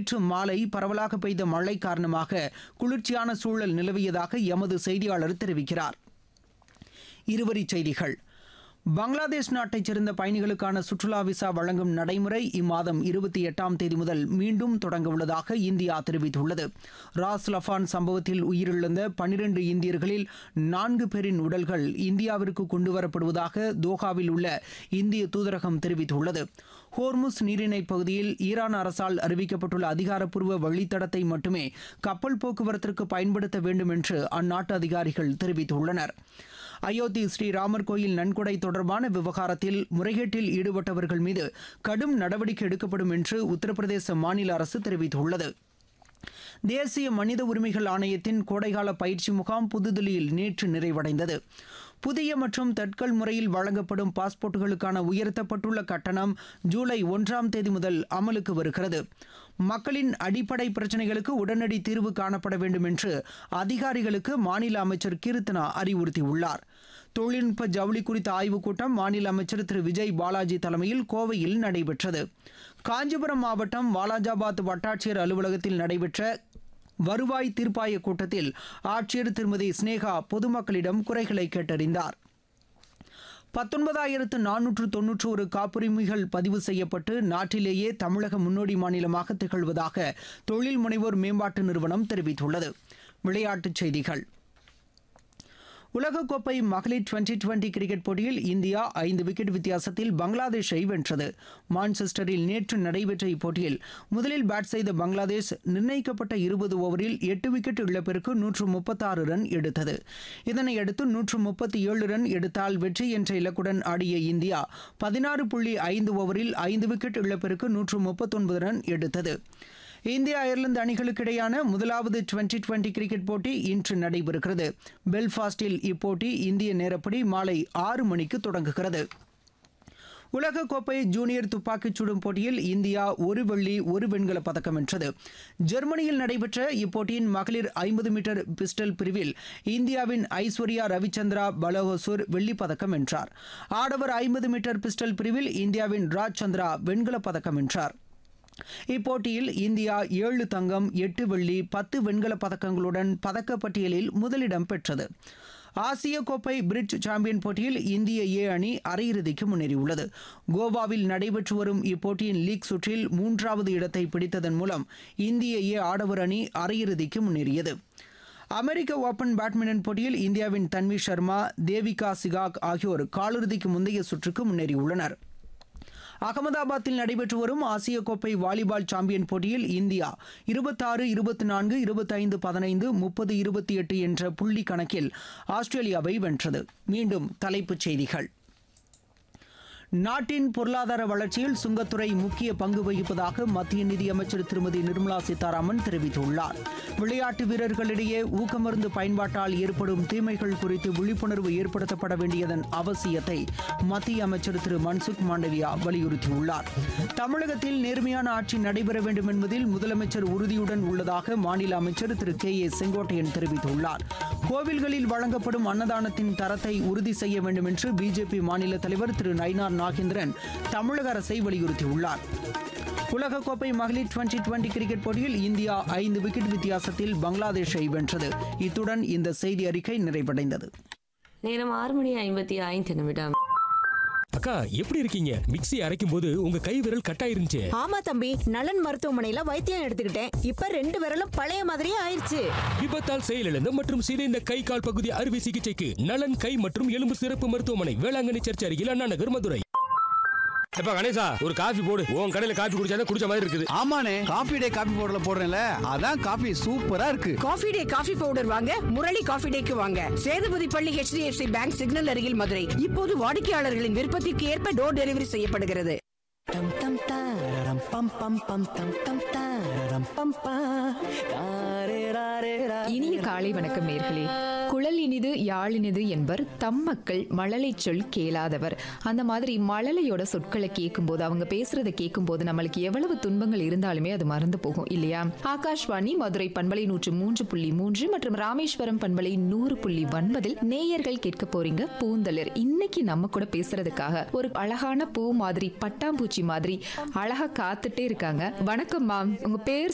நேற்று மாலை பரவலாக பெய்த மழை காரணமாக குளிர்ச்சியான சூழல் நிலவியதாக எமது செய்தியாளர் தெரிவிக்கிறார் இருவரிச் செய்திகள் பங்களாதேஷ் நாட்டைச் சேர்ந்த பயணிகளுக்கான சுற்றுலா விசா வழங்கும் நடைமுறை இம்மாதம் இருபத்தி எட்டாம் தேதி முதல் மீண்டும் தொடங்க உள்ளதாக இந்தியா தெரிவித்துள்ளது ராஸ் லஃபான் சம்பவத்தில் உயிரிழந்த பனிரெண்டு இந்தியர்களில் நான்கு பேரின் உடல்கள் இந்தியாவிற்கு கொண்டுவரப்படுவதாக தோஹாவில் உள்ள இந்திய தூதரகம் தெரிவித்துள்ளது ஹோர்முஸ் நீரிணை பகுதியில் ஈரான் அரசால் அறிவிக்கப்பட்டுள்ள அதிகாரப்பூர்வ வழித்தடத்தை மட்டுமே கப்பல் போக்குவரத்திற்கு பயன்படுத்த வேண்டும் என்று அந்நாட்டு அதிகாரிகள் தெரிவித்துள்ளனர் அயோத்தி ஸ்ரீராமர் கோயில் நன்கொடை தொடர்பான விவகாரத்தில் முறைகேட்டில் ஈடுபட்டவர்கள் மீது கடும் நடவடிக்கை எடுக்கப்படும் என்று உத்தரப்பிரதேச மாநில அரசு தெரிவித்துள்ளது தேசிய மனித உரிமைகள் ஆணையத்தின் கோடைகால பயிற்சி முகாம் புதுதில்லியில் நேற்று நிறைவடைந்தது புதிய மற்றும் தட்கல் முறையில் வழங்கப்படும் பாஸ்போர்ட்டுகளுக்கான உயர்த்தப்பட்டுள்ள கட்டணம் ஜூலை ஒன்றாம் தேதி முதல் அமலுக்கு வருகிறது மக்களின் அடிப்படை பிரச்சினைகளுக்கு உடனடி தீர்வு காணப்பட வேண்டும் என்று அதிகாரிகளுக்கு மாநில அமைச்சர் கீர்த்தனா அறிவுறுத்தியுள்ளார் தொழில்நுட்ப ஜவுளி குறித்த ஆய்வுக் கூட்டம் மாநில அமைச்சர் திரு விஜய் பாலாஜி தலைமையில் கோவையில் நடைபெற்றது காஞ்சிபுரம் மாவட்டம் வாலாஜாபாத் வட்டாட்சியர் அலுவலகத்தில் நடைபெற்ற வருவாய் தீர்ப்பாய கூட்டத்தில் ஆட்சியர் திருமதி ஸ்னேகா பொதுமக்களிடம் குறைகளை கேட்டறிந்தார் பத்தொன்பதாயிரத்து நானூற்று தொன்னூற்று ஒரு காப்புரிமைகள் பதிவு செய்யப்பட்டு நாட்டிலேயே தமிழக முன்னோடி மாநிலமாக திகழ்வதாக தொழில் முனைவோர் மேம்பாட்டு நிறுவனம் தெரிவித்துள்ளது விளையாட்டுச் செய்திகள் உலகக்கோப்பை மகளிர் டுவெண்டி டுவெண்டி கிரிக்கெட் போட்டியில் இந்தியா ஐந்து விக்கெட் வித்தியாசத்தில் பங்களாதேஷை வென்றது மான்செஸ்டரில் நேற்று நடைபெற்ற இப்போட்டியில் முதலில் பேட் செய்த பங்களாதேஷ் நிர்ணயிக்கப்பட்ட இருபது ஓவரில் எட்டு விக்கெட் இழப்பிற்கு நூற்று முப்பத்தாறு ரன் எடுத்தது இதனையடுத்து நூற்று முப்பத்தி ஏழு ரன் எடுத்தால் வெற்றி என்ற இலக்குடன் ஆடிய இந்தியா பதினாறு புள்ளி ஐந்து ஓவரில் ஐந்து விக்கெட் இழப்பிற்கு நூற்று முப்பத்தொன்பது ரன் எடுத்தது இந்தியா அயர்லாந்து அணிகளுக்கு இடையான முதலாவது டுவெண்டி டுவெண்டி கிரிக்கெட் போட்டி இன்று நடைபெறுகிறது பெல்ஃபாஸ்டில் இப்போட்டி இந்திய நேரப்படி மாலை ஆறு மணிக்கு தொடங்குகிறது உலகக்கோப்பை ஜூனியர் துப்பாக்கிச் சுடும் போட்டியில் இந்தியா ஒரு வெள்ளி ஒரு வெண்கலப் பதக்கம் வென்றது ஜெர்மனியில் நடைபெற்ற இப்போட்டியின் மகளிர் ஐம்பது மீட்டர் பிஸ்டல் பிரிவில் இந்தியாவின் ஐஸ்வர்யா ரவிச்சந்திரா பலோகசூர் வெள்ளிப் பதக்கம் வென்றார் ஆடவர் ஐம்பது மீட்டர் பிஸ்டல் பிரிவில் இந்தியாவின் ராஜ் சந்திரா வெண்கலப் பதக்கம் வென்றார் இப்போட்டியில் இந்தியா ஏழு தங்கம் எட்டு வெள்ளி பத்து வெண்கலப் பதக்கங்களுடன் பதக்கப்பட்டியலில் முதலிடம் பெற்றது ஆசிய கோப்பை பிரிட்ஜ் சாம்பியன் போட்டியில் இந்திய ஏ அணி அரையிறுதிக்கு முன்னேறியுள்ளது கோவாவில் நடைபெற்று வரும் இப்போட்டியின் லீக் சுற்றில் மூன்றாவது இடத்தை பிடித்ததன் மூலம் இந்திய ஏ ஆடவர் அணி அரையிறுதிக்கு முன்னேறியது அமெரிக்க ஓபன் பேட்மிண்டன் போட்டியில் இந்தியாவின் தன்வி சர்மா தேவிகா சிகாக் ஆகியோர் காலிறுதிக்கு முந்தைய சுற்றுக்கு முன்னேறியுள்ளனர் அகமதாபாத்தில் நடைபெற்று வரும் ஆசிய கோப்பை வாலிபால் சாம்பியன் போட்டியில் இந்தியா இருபத்தாறு இருபத்தி நான்கு இருபத்தைந்து பதினைந்து முப்பது இருபத்தி எட்டு என்ற புள்ளி கணக்கில் ஆஸ்திரேலியாவை வென்றது மீண்டும் தலைப்புச் செய்திகள் நாட்டின் பொருளாதார வளர்ச்சியில் சுங்கத்துறை முக்கிய பங்கு வகிப்பதாக மத்திய நிதியமைச்சர் திருமதி நிர்மலா சீதாராமன் தெரிவித்துள்ளார் விளையாட்டு வீரர்களிடையே ஊக்கமருந்து பயன்பாட்டால் ஏற்படும் தீமைகள் குறித்து விழிப்புணர்வு ஏற்படுத்தப்பட வேண்டியதன் அவசியத்தை மத்திய அமைச்சர் திரு மன்சுக் மாண்டவியா வலியுறுத்தியுள்ளார் தமிழகத்தில் நேர்மையான ஆட்சி நடைபெற வேண்டும் என்பதில் முதலமைச்சர் உறுதியுடன் உள்ளதாக மாநில அமைச்சர் திரு கே ஏ செங்கோட்டையன் தெரிவித்துள்ளார் கோவில்களில் வழங்கப்படும் அன்னதானத்தின் தரத்தை உறுதி செய்ய வேண்டும் என்று பிஜேபி மாநில தலைவர் திரு நயினார் நாகேந்திரன் தமிழக அரசை வலியுறுத்தியுள்ளார் உலகக்கோப்பை மகளிர் டுவெண்டி டுவெண்டி கிரிக்கெட் போட்டியில் இந்தியா ஐந்து விக்கெட் வித்தியாசத்தில் பங்களாதேஷை வென்றது இத்துடன் இந்த செய்தி அறிக்கை நிறைவடைந்தது நேரம் ஆறு மணி ஐம்பத்தி ஐந்து நிமிடம் அக்கா எப்படி இருக்கீங்க மிக்ஸி அரைக்கும் போது உங்க கை விரல் கட்டாயிருந்துச்சு ஆமா தம்பி நலன் மருத்துவமனையில வைத்தியம் எடுத்துக்கிட்டேன் இப்ப ரெண்டு விரலும் பழைய மாதிரியே ஆயிருச்சு விபத்தால் செயலிழந்த மற்றும் சிதைந்த கை கால் பகுதி அறுவை சிகிச்சைக்கு நலன் கை மற்றும் எலும்பு சிறப்பு மருத்துவமனை வேளாங்கண்ணி சர்ச் அருகில் அண்ணா நகர் மதுரை எப்ப கணேசா ஒரு காஃபி போடு உன் கடையில காஃபி குடிச்சாதான் குடிச்ச மாதிரி இருக்குது ஆமாண்ணே காபி டே காபி பவுடர்ல போடுறேன்ல அதான் காபி சூப்பரா இருக்கு காஃபி டே காஃபி பவுடர் வாங்க முரளி காஃபி டேக்கு வாங்க சேதுபதி பள்ளி HDFC பேங்க் சிக்னல் அருகில் மதுரை இப்போது வாடிக்கையாளர்களின் விருப்பத்திற்கு ஏற்ப டோர் டெலிவரி செய்யப்படுகிறது டம் டம் தாரரம் பம் பம் பம் தம் டம் தாரரம் பம் பா தாரே ராரே ரா இனிய காலை வணக்கம் நேர்களே குழல் இனிது யாழ் இனிது என்பர் தம் மக்கள் மழலை சொல் கேளாதவர் அந்த மாதிரி மழலையோட சொற்களை கேட்கும்போது அவங்க பேசுறதை கேட்கும்போது நம்மளுக்கு எவ்வளவு துன்பங்கள் இருந்தாலுமே அது மறந்து போகும் இல்லையா ஆகாஷ்வாணி மதுரை பண்பலை நூற்று மூன்று புள்ளி மூன்று மற்றும் ராமேஸ்வரம் பண்பலை நூறு புள்ளி ஒன்பதில் நேயர்கள் கேட்க போறீங்க பூந்தளிர் இன்னைக்கு நம்ம கூட பேசுறதுக்காக ஒரு அழகான பூ மாதிரி பட்டாம்பூச்சி மாதிரி அழகா காத்துட்டே இருக்காங்க வணக்கம் மேம் உங்க பேர்